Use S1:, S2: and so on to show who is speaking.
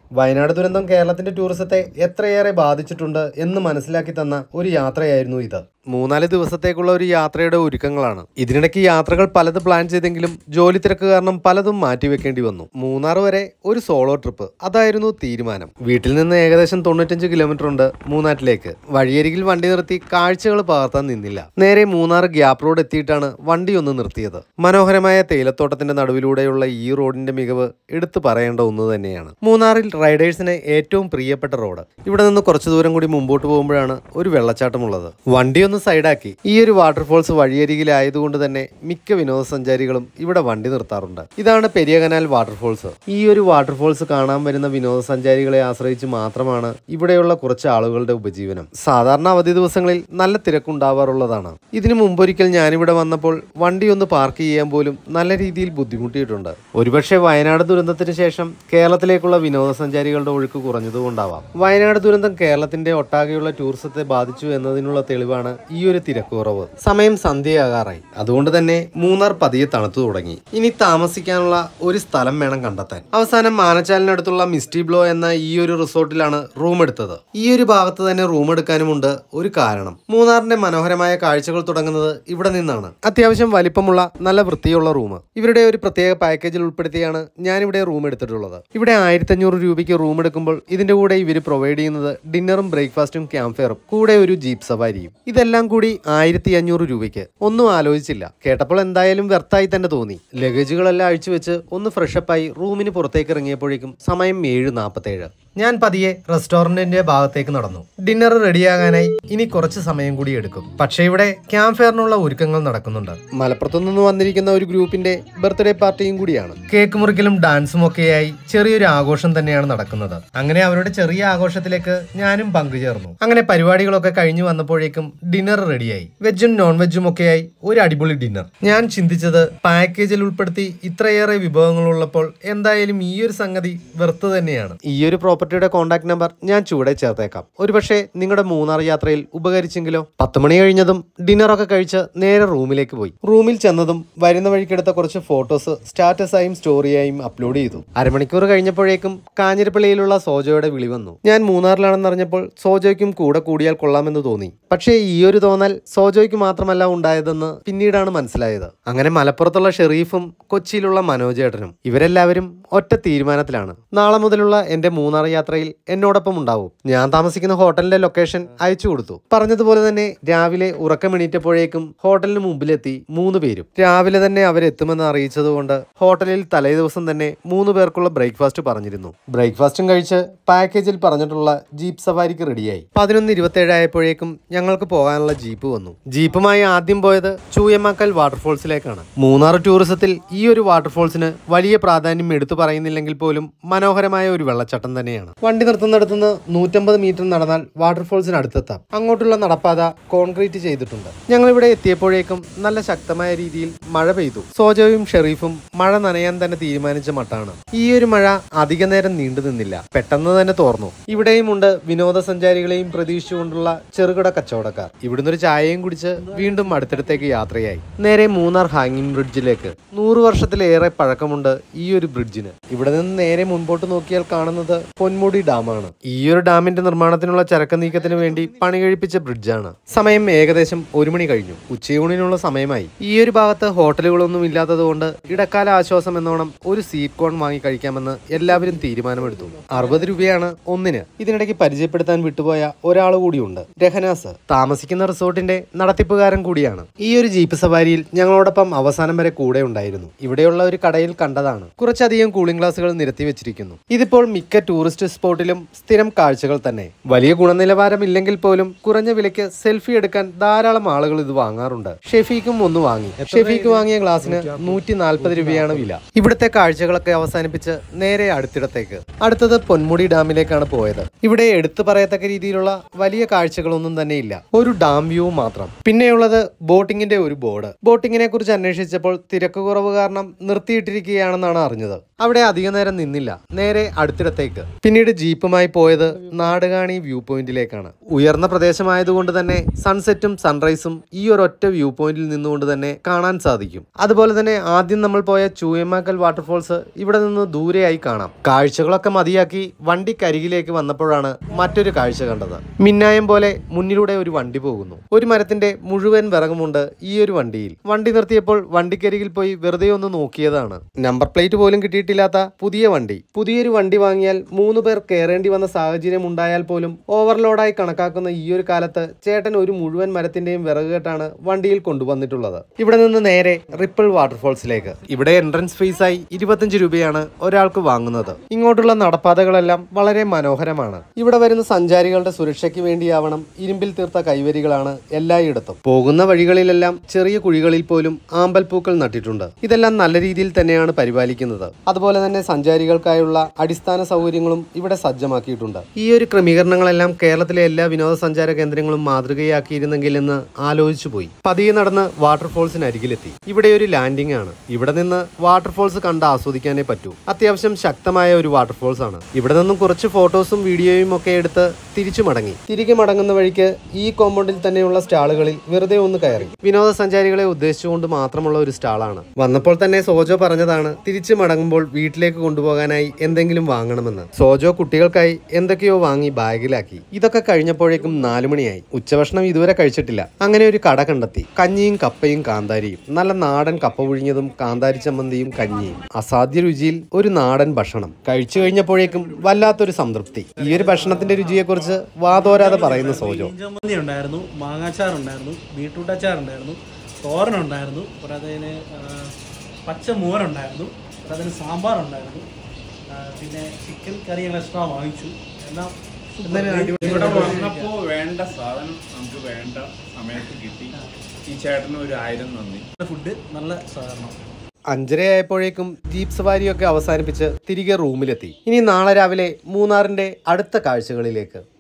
S1: വയനാട് ദുരന്തം കേരളത്തിന്റെ ടൂറിസത്തെ എത്രയേറെ ബാധിച്ചിട്ടുണ്ട് എന്ന് മനസ്സിലാക്കി തന്ന ഒരു യാത്രയായിരുന്നു ഇത് മൂന്നാല് ദിവസത്തേക്കുള്ള ഒരു യാത്രയുടെ ഒരുക്കങ്ങളാണ് ഇതിനിടയ്ക്ക് യാത്രകൾ പലത് പ്ലാൻ ചെയ്തെങ്കിലും ജോലി തിരക്ക് കാരണം പലതും മാറ്റിവെക്കേണ്ടി വന്നു മൂന്നാർ വരെ ഒരു സോളോ ട്രിപ്പ് അതായിരുന്നു തീരുമാനം വീട്ടിൽ നിന്ന് ഏകദേശം തൊണ്ണൂറ്റഞ്ച് കിലോമീറ്റർ ഉണ്ട് മൂന്നാറ്റിലേക്ക് വഴിയരികിൽ വണ്ടി നിർത്തി കാഴ്ചകൾ പകർത്താൻ നിന്നില്ല നേരെ മൂന്നാർ ഗ്യാപ്പ് റോഡ് എത്തിയിട്ടാണ് വണ്ടി ഒന്ന് നിർത്തിയത് മനോഹരമായ തേയിലത്തോട്ടത്തിന്റെ നടുവിലൂടെയുള്ള ഈ റോഡിന്റെ മികവ് എടുത്തു പറയേണ്ട ഒന്ന് തന്നെയാണ് മൂന്നാറിൽ റൈഡേഴ്സിന് ഏറ്റവും പ്രിയപ്പെട്ട റോഡ് ഇവിടെ നിന്ന് കുറച്ചു ദൂരം കൂടി മുമ്പോട്ട് പോകുമ്പോഴാണ് ഒരു വെള്ളച്ചാട്ടമുള്ളത് വണ്ടി ഒന്ന് സൈഡാക്കി ഈ ഒരു വാട്ടർഫോൾസ് വഴിയരികിലായതുകൊണ്ട് തന്നെ മിക്ക വിനോദസഞ്ചാരികളും ഇവിടെ വണ്ടി നിർത്താറുണ്ട് ഇതാണ് പെരിയ കനാൽ വാട്ടർഫോൾസ് ഈ ഒരു വാട്ടർഫോൾസ് കാണാൻ വരുന്ന വിനോദസഞ്ചാരികളെ ആശ്രയിച്ച് മാത്രമാണ് ഇവിടെയുള്ള കുറച്ച് ആളുകളുടെ ഉപജീവനം സാധാരണ അവധി ദിവസങ്ങളിൽ നല്ല തിരക്കുണ്ടാവാറുള്ളതാണ് ഇതിനു മുമ്പൊരിക്കൽ ഞാനിവിടെ വന്നപ്പോൾ വണ്ടി ഒന്ന് പാർക്ക് ചെയ്യാൻ പോലും നല്ല രീതിയിൽ ബുദ്ധിമുട്ടിയിട്ടുണ്ട് ഒരുപക്ഷെ വയനാട് ദുരന്തത്തിന് ശേഷം കേരളത്തിലേക്കുള്ള വിനോദസഞ്ചാരികളുടെ ഒഴുക്ക് കുറഞ്ഞതുകൊണ്ടാവാം വയനാട് ദുരന്തം കേരളത്തിന്റെ ഒട്ടാകെയുള്ള ടൂറിസത്തെ ബാധിച്ചു എന്നതിനുള്ള തെളിവാണ് ഈ ഒരു തിരക്കുറവ് സമയം സന്ധ്യയാകാറായി അതുകൊണ്ട് തന്നെ മൂന്നാർ പതിയെ തണുത്തു തുടങ്ങി ഇനി താമസിക്കാനുള്ള ഒരു സ്ഥലം വേണം കണ്ടെത്താൻ അവസാനം മാനച്ചാലിനടുത്തുള്ള മിസ്റ്റി ബ്ലോ എന്ന ഈ ഒരു റിസോർട്ടിലാണ് റൂം എടുത്തത് ഈ ഒരു ഭാഗത്ത് തന്നെ റൂം എടുക്കാനുമുണ്ട് ഒരു കാരണം മൂന്നാറിന്റെ മനോഹരമായ കാഴ്ചകൾ തുടങ്ങുന്നത് ഇവിടെ നിന്നാണ് അത്യാവശ്യം വലിപ്പമുള്ള നല്ല വൃത്തിയുള്ള റൂം ഇവരുടെ ഒരു പ്രത്യേക പാക്കേജിൽ ഉൾപ്പെടുത്തിയാണ് ഞാനിവിടെ റൂം എടുത്തിട്ടുള്ളത് ഇവിടെ ആയിരത്തി അഞ്ഞൂറ് രൂപയ്ക്ക് റൂം എടുക്കുമ്പോൾ ഇതിന്റെ കൂടെ ഇവർ പ്രൊവൈഡ് ചെയ്യുന്നത് ഡിന്നറും ബ്രേക്ക്ഫാസ്റ്റും ക്യാമ്പ് ഫെയറും കൂടെ ഒരു ജീപ്പ് സവാരിയും ഇതെല്ലാം കൂടി ആയിരത്തി അഞ്ഞൂറ് രൂപയ്ക്ക് ഒന്നും ആലോചിച്ചില്ല കേട്ടപ്പോൾ എന്തായാലും വ്യർത്ഥായി തന്നെ തോന്നി ലഗേജുകളെല്ലാം അഴിച്ചു വെച്ച് ഒന്ന് ഫ്രഷപ്പായി റൂമിന് പുറത്തേക്ക് ഇറങ്ങിയപ്പോഴേക്കും സമയം ഏഴ് നാൽപ്പത്തേഴ് ഞാൻ പതിയെ റെസ്റ്റോറന്റിന്റെ ഭാഗത്തേക്ക് നടന്നു ഡിന്നർ റെഡിയാകാനായി ഇനി കുറച്ച് സമയം കൂടി എടുക്കും പക്ഷേ ഇവിടെ ക്യാമ്പ് ഫെയറിനുള്ള ഒരുക്കങ്ങൾ നടക്കുന്നുണ്ട് മലപ്പുറത്തു നിന്ന് വന്നിരിക്കുന്ന ഒരു ഗ്രൂപ്പിന്റെ ബർത്ത്ഡേ പാർട്ടിയും കൂടിയാണ് കേക്ക് മുറിക്കലും ഡാൻസും ഒക്കെയായി ചെറിയൊരു ആഘോഷം തന്നെയാണ് നടക്കുന്നത് അങ്ങനെ അവരുടെ ചെറിയ ആഘോഷത്തിലേക്ക് ഞാനും പങ്കുചേർന്നു അങ്ങനെ പരിപാടികളൊക്കെ കഴിഞ്ഞു വന്നപ്പോഴേക്കും ഡിന്നർ റെഡിയായി വെജും നോൺ വെജും ഒക്കെയായി ഒരു അടിപൊളി ഡിന്നർ ഞാൻ ചിന്തിച്ചത് പാക്കേജിൽ ഉൾപ്പെടുത്തി ഇത്രയേറെ വിഭവങ്ങൾ ഉള്ളപ്പോൾ എന്തായാലും ഈ ഒരു സംഗതി വെറുത്ത് തന്നെയാണ് ഈ ഒരു പ്രോപ്പർട്ടിയുടെ കോൺടാക്ട് നമ്പർ ഞാൻ ചൂടെ ചേർത്തേക്കാം ഒരുപക്ഷെ നിങ്ങളുടെ മൂന്നാർ യാത്രയിൽ ഉപകരിച്ചെങ്കിലോ പത്ത് മണി കഴിഞ്ഞതും ഡിന്നറൊക്കെ കഴിച്ച് നേരെ റൂമിലേക്ക് പോയി റൂമിൽ ചെന്നതും വരുന്ന വഴിക്കെടുത്ത കുറച്ച് ഫോട്ടോസ് സ്റ്റാറ്റസായും സ്റ്റോറിയായും അപ്ലോഡ് ചെയ്തു അരമണിക്കൂർ കഴിഞ്ഞപ്പോഴേക്കും കാഞ്ഞിരപ്പള്ളിയിലുള്ള സോജോയുടെ വിളി വന്നു ഞാൻ മൂന്നാറിലാണെന്ന് അറിഞ്ഞപ്പോൾ സോജോയ്ക്കും കൂടെ കൂടിയാൽ കൊള്ളാമെന്ന് തോന്നി പക്ഷേ ഈ ഒരു തോന്നൽ സോജോയ്ക്ക് മാത്രമല്ല ഉണ്ടായതെന്ന് പിന്നീടാണ് മനസ്സിലായത് അങ്ങനെ മലപ്പുറത്തുള്ള ഷെറീഫും കൊച്ചിയിലുള്ള മനോജേട്ടനും ഇവരെല്ലാവരും ഒറ്റ തീരുമാനത്തിലാണ് നാളെ മുതലുള്ള എന്റെ മൂന്നാർ യാത്രയിൽ എന്നോടൊപ്പം ഉണ്ടാവും ഞാൻ താമസിക്കുന്ന ഹോട്ടലിന്റെ ലൊക്കേഷൻ അയച്ചു കൊടുത്തു പറഞ്ഞതുപോലെ തന്നെ രാവിലെ ഉറക്കമെണീറ്റപ്പോഴേക്കും ഹോട്ടലിന് മുമ്പിലെത്തി മൂന്ന് പേരും രാവിലെ തന്നെ അവരെത്തുമെന്ന് അറിയിച്ചതുകൊണ്ട് ഹോട്ടലിൽ തലേ ദിവസം തന്നെ മൂന്ന് പേർക്കുള്ള ബ്രേക്ക്ഫാസ്റ്റ് പറഞ്ഞിരുന്നു ബ്രേക്ക്ഫാസ്റ്റും കഴിച്ച് പാക്കേജിൽ പറഞ്ഞിട്ടുള്ള ജീപ്പ് സവാരിക്ക് റെഡിയായി പതിനൊന്ന് ഇരുപത്തേഴ് ആയപ്പോഴേക്കും ഞങ്ങൾക്ക് പോകാനുള്ള ജീപ്പ് വന്നു ജീപ്പുമായി ആദ്യം പോയത് ചൂയമാക്കൽ വാട്ടർഫോൾസിലേക്കാണ് മൂന്നാർ ടൂറിസത്തിൽ ഈ ഒരു വാട്ടർഫോൾസിന് വലിയ പ്രാധാന്യം എടുത്തു പറയുന്നില്ലെങ്കിൽ പോലും മനോഹരമായ ഒരു വെള്ളച്ചാട്ടം തന്നെയാണ് വണ്ടി നിർത്തുന്നിടത്തുനിന്ന് നൂറ്റമ്പത് മീറ്റർ നടന്നാൽ വാട്ടർഫോൾസിന് അടുത്തെത്താം അങ്ങോട്ടുള്ള നടപ്പാത കോൺക്രീറ്റ് ചെയ്തിട്ടുണ്ട് ഞങ്ങൾ ഇവിടെ എത്തിയപ്പോഴേക്കും നല്ല ശക്തമായ രീതിയിൽ മഴ പെയ്തു സോജോയും ഷെറീഫും മഴ നനയാൻ തന്നെ തീരുമാനിച്ച മട്ടാണ് ഈ ഒരു മഴ അധിക നേരം നീണ്ടു നിന്നില്ല പെട്ടെന്ന് തന്നെ തോർന്നു ഇവിടെയും ഉണ്ട് വിനോദസഞ്ചാരികളെയും പ്രതീക്ഷിച്ചുകൊണ്ടുള്ള ചെറുകിട കച്ചവടക്കാർ ഇവിടുന്ന് ഒരു ചായയും കുടിച്ച് വീണ്ടും അടുത്തടുത്തേക്ക് യാത്രയായി നേരെ മൂന്നാർ ഹാങ്ങിങ് ബ്രിഡ്ജിലേക്ക് നൂറ് വർഷത്തിലേറെ പഴക്കമുണ്ട് ഈ ഒരു ബ്രിഡ്ജിന് ഇവിടെ നിന്ന് നേരെ മുൻപോട്ട് നോക്കിയാൽ കാണുന്നത് പൊന്മുടി ഡാമാണ് ഈ ഒരു ഡാമിന്റെ നിർമ്മാണത്തിനുള്ള ചരക്ക് നീക്കത്തിന് വേണ്ടി പണി കഴിപ്പിച്ച ബ്രിഡ്ജാണ് സമയം ഏകദേശം ഒരു മണി കഴിഞ്ഞു ഉച്ചയൂണിനുള്ള സമയമായി ഈ ഒരു ഭാഗത്ത് ഹോട്ടലുകളൊന്നും ഇല്ലാത്തതുകൊണ്ട് ഇടക്കാല ആശ്വാസം എന്നോണം ഒരു സ്വീറ്റ് കോൺ വാങ്ങി കഴിക്കാമെന്ന് എല്ലാവരും തീരുമാനമെടുത്തു അറുപത് രൂപയാണ് ഒന്നിന് ഇതിനിടയ്ക്ക് പരിചയപ്പെടുത്താൻ വിട്ടുപോയ ഒരാൾ കൂടിയുണ്ട് രഹനാസ് താമസിക്കുന്ന റിസോർട്ടിന്റെ നടത്തിപ്പുകാരൻ കൂടിയാണ് ഈ ഒരു ജീപ്പ് സവാരിയിൽ ഞങ്ങളോടൊപ്പം അവസാനം വരെ കൂടെ ഉണ്ടായിരുന്നു ഇവിടെയുള്ള ഒരു കടയിൽ കണ്ടതാണ് കുറച്ചധികം കൂളിംഗ് ഗ്ലാസുകൾ നിരത്തി വെച്ചിരിക്കുന്നു ഇതിപ്പോൾ മിക്ക ടൂറിസ്റ്റ് സ്പോട്ടിലും സ്ഥിരം കാഴ്ചകൾ തന്നെ വലിയ ഗുണനിലവാരം ഇല്ലെങ്കിൽ പോലും കുറഞ്ഞ വിലയ്ക്ക് സെൽഫി എടുക്കാൻ ധാരാളം ആളുകൾ ഇത് വാങ്ങാറുണ്ട് ഷെഫീക്കും ഒന്ന് വാങ്ങി ഷെഫീക്ക് വാങ്ങിയ ഗ്ലാസിന് നൂറ്റി നാൽപ്പത് രൂപയാണ് വില ഇവിടുത്തെ കാഴ്ചകളൊക്കെ അവസാനിപ്പിച്ച് നേരെ അടുത്തിടത്തേക്ക് അടുത്തത് പൊന്മുടി ഡാമിലേക്കാണ് പോയത് ഇവിടെ എടുത്തു പറയത്തക്ക രീതിയിലുള്ള വലിയ കാഴ്ചകളൊന്നും തന്നെ ഇല്ല ഒരു ഡാം വ്യൂ മാത്രം പിന്നെയുള്ളത് ബോട്ടിങ്ങിന്റെ ഒരു ബോർഡ് ബോട്ടിങ്ങിനെ കുറിച്ച് അന്വേഷിച്ചപ്പോൾ തിരക്ക് കുറവ് കാരണം നിർത്തിയിട്ടിരിക്കുകയാണെന്നാണ് അറിഞ്ഞത് അവിടെ അധിക നേരം നിന്നില്ല നേരെ അടുത്തിടത്തേക്ക് പിന്നീട് ജീപ്പുമായി പോയത് നാടുകാണി വ്യൂ പോയിന്റിലേക്കാണ് ഉയർന്ന പ്രദേശമായതുകൊണ്ട് തന്നെ സൺസെറ്റും സൺറൈസും ഈ ഒരു ഒറ്റ വ്യൂ പോയിന്റിൽ നിന്നുകൊണ്ട് തന്നെ കാണാൻ സാധിക്കും അതുപോലെ തന്നെ ആദ്യം നമ്മൾ പോയ ചൂയമാക്കൽ വാട്ടർഫോൾസ് ഇവിടെ നിന്ന് ദൂരെയായി കാണാം കാഴ്ചകളൊക്കെ മതിയാക്കി വണ്ടിക്കരികിലേക്ക് വന്നപ്പോഴാണ് മറ്റൊരു കാഴ്ച കണ്ടത് മിന്നായം പോലെ മുന്നിലൂടെ ഒരു വണ്ടി പോകുന്നു ഒരു മരത്തിന്റെ മുഴുവൻ വിറകുമുണ്ട് ഈ ഒരു വണ്ടിയിൽ വണ്ടി നിർത്തിയപ്പോൾ വണ്ടിക്കരികിൽ പോയി വെറുതെ ഒന്ന് നോക്കിയതാണ് നമ്പർ പ്ലേറ്റ് പോലും കിട്ടിയിട്ടില്ലാത്ത പുതിയ വണ്ടി പുതിയൊരു വണ്ടി വാങ്ങിയാൽ മൂന്ന് പേർ കയറേണ്ടി വന്ന സാഹചര്യം ഉണ്ടായാൽ പോലും ഓവർലോഡായി കണക്കാക്കുന്ന ഈ ഒരു കാലത്ത് ചേട്ടൻ ഒരു മുഴുവൻ മരത്തിന്റെയും വിറക് കെട്ടാണ് വണ്ടിയിൽ കൊണ്ടുവന്നിട്ടുള്ളത് ഇവിടെ നിന്ന് നേരെ റിപ്പിൾ വാട്ടർഫോൾസിലേക്ക് ഇവിടെ എൻട്രൻസ് ഫീസായി ഇരുപത്തഞ്ച് രൂപയാണ് ഒരാൾക്ക് വാങ്ങുന്നത് ഇങ്ങോട്ടുള്ള നടപ്പാതകളെല്ലാം വളരെ മനോഹരമാണ് ഇവിടെ വരുന്ന സഞ്ചാരികളുടെ സുരക്ഷയ്ക്ക് വേണ്ടിയാവണം ഇരുമ്പിൽ തീർത്ത കൈവരികളാണ് എല്ലായിടത്തും പോകുന്ന വഴികളിലെല്ലാം ചെറിയ കുഴികളിൽ പോലും ആമ്പൽപ്പൂക്കൾ നട്ടിട്ടുണ്ട് ഇതെല്ലാം നല്ല രീതിയിൽ തന്നെയാണ് പരിപാലിക്കുന്നത് അതുപോലെ തന്നെ സഞ്ചാരികൾക്കായുള്ള അടിസ്ഥാന സൗകര്യങ്ങളും ഇവിടെ സജ്ജമാക്കിയിട്ടുണ്ട് ഈ ഒരു ക്രമീകരണങ്ങളെല്ലാം കേരളത്തിലെ എല്ലാ വിനോദസഞ്ചാര കേന്ദ്രങ്ങളും മാതൃകയാക്കിയിരുന്നെങ്കിൽ എന്ന് ആലോചിച്ചു പോയി പതിയെ നടന്ന് വാട്ടർഫോൾസിന് അരികിലെത്തി ഇവിടെ ഒരു ലാൻഡിംഗ് ആണ് ഇവിടെ നിന്ന് വാട്ടർഫോൾസ് കണ്ട് ആസ്വദിക്കാനേ പറ്റൂ അത്യാവശ്യം ശക്തമായ ഒരു വാട്ടർഫോൾസ് ആണ് ഇവിടെ നിന്നും കുറച്ച് ഫോട്ടോസും വീഡിയോയും ഒക്കെ എടുത്ത് തിരിച്ചു മടങ്ങി തിരികെ മടങ്ങുന്ന വഴിക്ക് ഈ കോമ്പൗണ്ടിൽ തന്നെയുള്ള സ്റ്റാളുകളിൽ വെറുതെ ഒന്ന് കയറി വിനോദസഞ്ചാരികളെ ഉദ്ദേശിച്ചുകൊണ്ട് മാത്രമുള്ള ഒരു സ്റ്റാളാണ് വന്നപ്പോൾ തന്നെ സോജോ പറഞ്ഞതാണ് തിരിച്ചു മടങ്ങുമ്പോൾ വീട്ടിലേക്ക് കൊണ്ടുപോകാനായി എന്തെങ്കിലും വാങ്ങണമെന്ന് സോജോ കുട്ടികൾക്കായി എന്തൊക്കെയോ വാങ്ങി ബാഗിലാക്കി ഇതൊക്കെ കഴിഞ്ഞപ്പോഴേക്കും നാലുമണിയായി ഉച്ചഭക്ഷണം ഇതുവരെ കഴിച്ചിട്ടില്ല അങ്ങനെ ഒരു കട കണ്ടെത്തി കഞ്ഞിയും കപ്പയും കാന്താരിയും നല്ല നാടൻ കപ്പ പുഴിഞ്ഞതും കാന്താരി ചമ്മന്തിയും കഞ്ഞിയും അസാധ്യ രുചിയിൽ ഒരു നാടൻ ഭക്ഷണം കഴിച്ചു കഴിഞ്ഞപ്പോഴേക്കും വല്ലാത്തൊരു സംതൃപ്തി ഈ ഒരു ഭക്ഷണത്തിന്റെ രുചിയെക്കുറിച്ച് വാതോരാതെ പറയുന്ന സോജോ
S2: ചമ്മന്തി ഉണ്ടായിരുന്നു മാങ്ങാച്ചാർ ഉണ്ടായിരുന്നു ബീട്രൂട്ട് അച്ചാർ ഉണ്ടായിരുന്നു തോരൻ ഉണ്ടായിരുന്നു പോരാത്തതിന് ആ, പച്ച മോരുണ്ടായിരുന്നു പോരാത്തതിന് സാമ്പാർ ഉണ്ടായിരുന്നു ആ, പിന്നെ ചിക്കൻ കറി ഞങ്ങൾ എക്സ്ട്രാ വാങ്ങിച്ചു എല്ലാം
S3: ഇവിടെ വന്നപ്പോ വേണ്ട സാധനം നമുക്ക് വേണ്ട സമയത്ത് കിട്ടി ഈ ചേട്ടന് ഒരു ആയിരം നന്ദി
S2: ഫുഡ് നല്ല സഹകരണം
S1: അഞ്ചരയായപ്പോഴേക്കും ജീപ്പ് സവാരിയൊക്കെ അവസാനിപ്പിച്ച് തിരികെ റൂമിലെത്തി ഇനി നാളെ രാവിലെ മൂന്നാറിന്റെ അടുത്ത കാഴ്ചകളിലേക്ക്